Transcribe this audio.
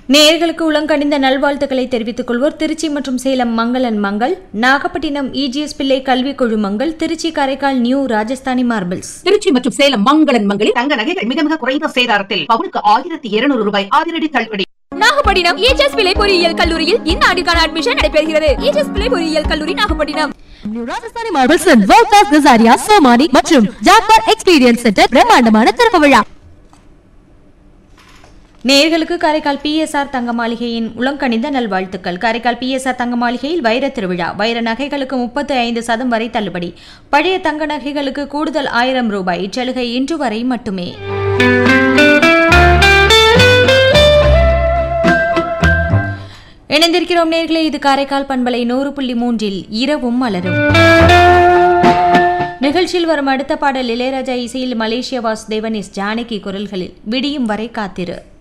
நேயர்களுக்கு உளங்கணிந்த நல்வாழ்த்துக்களை தெரிவித்துக் கொள்வோர் திருச்சி மற்றும் சேலம் மங்களன் மங்கள் நாகப்பட்டினம் இஜிஎஸ் பிள்ளை கல்விக் குழுமங்கள் திருச்சி காரைக்கால் நியூ ராஜஸ்தானி மார்பிள்ஸ் திருச்சி மற்றும் சேலம் மங்களன் மங்களில் தங்க நகைகள் மிக மிக குறைந்த சேதாரத்தில் பவுனுக்கு ஆயிரத்தி இருநூறு ரூபாய் அதிரடி தள்ளுபடி நாகப்பட்டினம் ஏஜஸ் பிள்ளை பொறியியல் கல்லூரியில் இந்த ஆண்டுக்கான அட்மிஷன் நடைபெறுகிறது ஏஜஸ் பிள்ளை பொறியியல் கல்லூரி Nagapattinam Rajasthani marbles world class Kajaria Somany மற்றும் ஜாக்பார் எக்ஸ்பீரியன்ஸ் சென்டர் பிரம்மாண்டமான திறப்பு விழா நேயர்களுக்கு காரைக்கால் பிஎஸ்ஆர் தங்க மாளிகையின் உளங்கணிந்த நல்வாழ்த்துக்கள் காரைக்கால் பிஎஸ்ஆர் தங்க மாளிகையில் வைர திருவிழா வைர நகைகளுக்கு முப்பத்து ஐந்து சதம் வரை தள்ளுபடி பழைய தங்க நகைகளுக்கு கூடுதல் ஆயிரம் ரூபாய் இச்சலுகை இன்று வரை மட்டுமே இணைந்திருக்கிறோம் நேர்களே இது காரைக்கால் பண்பலை நூறு புள்ளி மூன்றில் இரவும் மலரும் நிகழ்ச்சியில் வரும் அடுத்த பாடல் இளையராஜா இசையில் மலேசிய வாசுதேவன் எஸ் ஜானகி குரல்களில் விடியும் வரை காத்திரு